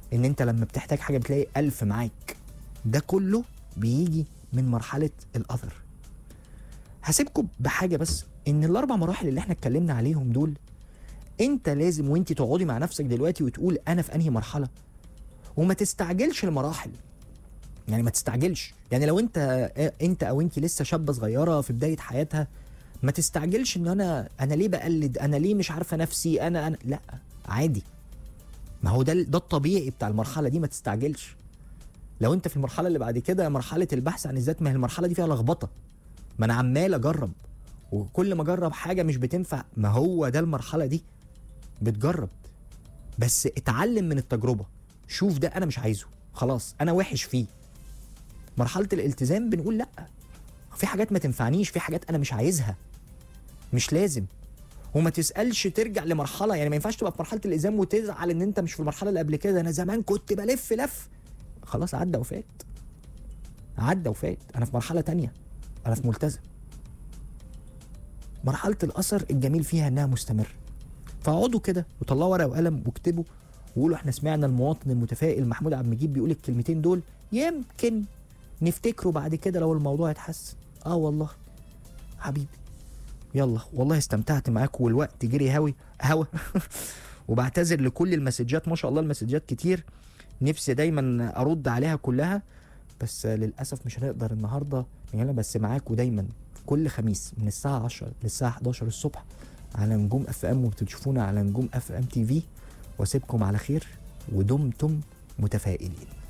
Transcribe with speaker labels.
Speaker 1: ان انت لما بتحتاج حاجه بتلاقي ألف معاك ده كله بيجي من مرحله الاذر هسيبكم بحاجه بس ان الاربع مراحل اللي احنا اتكلمنا عليهم دول انت لازم وانت تقعدي مع نفسك دلوقتي وتقول انا في انهي مرحله وما تستعجلش المراحل يعني ما تستعجلش يعني لو انت انت او انت لسه شابه صغيره في بدايه حياتها ما تستعجلش ان انا انا ليه بقلد انا ليه مش عارفه نفسي انا انا لا عادي ما هو ده ده الطبيعي بتاع المرحله دي ما تستعجلش لو انت في المرحله اللي بعد كده مرحله البحث عن الذات ما هي المرحله دي فيها لخبطه ما انا عمال اجرب وكل ما اجرب حاجه مش بتنفع ما هو ده المرحله دي بتجرب بس اتعلم من التجربه شوف ده انا مش عايزه خلاص انا وحش فيه مرحله الالتزام بنقول لا في حاجات ما تنفعنيش في حاجات انا مش عايزها مش لازم وما تسالش ترجع لمرحله يعني ما ينفعش تبقى في مرحله الالزام وتزعل ان انت مش في المرحله اللي قبل كده انا زمان كنت بلف لف خلاص عدى وفات عدى وفات انا في مرحله تانية انا في ملتزم مرحله الاثر الجميل فيها انها مستمره فاقعدوا كده وطلعوا ورقه وقلم واكتبوا وقولوا احنا سمعنا المواطن المتفائل محمود عبد المجيد بيقول الكلمتين دول يمكن نفتكره بعد كده لو الموضوع اتحسن اه والله حبيبي يلا والله استمتعت معاكم والوقت جري هوي هوا وبعتذر لكل المسجات ما شاء الله المسجات كتير نفسي دايما ارد عليها كلها بس للاسف مش هنقدر النهارده يعني بس معاكم دايما كل خميس من الساعه 10 للساعه 11 الصبح على نجوم اف ام وبتشوفونا على نجوم اف ام تي في واسيبكم على خير ودمتم متفائلين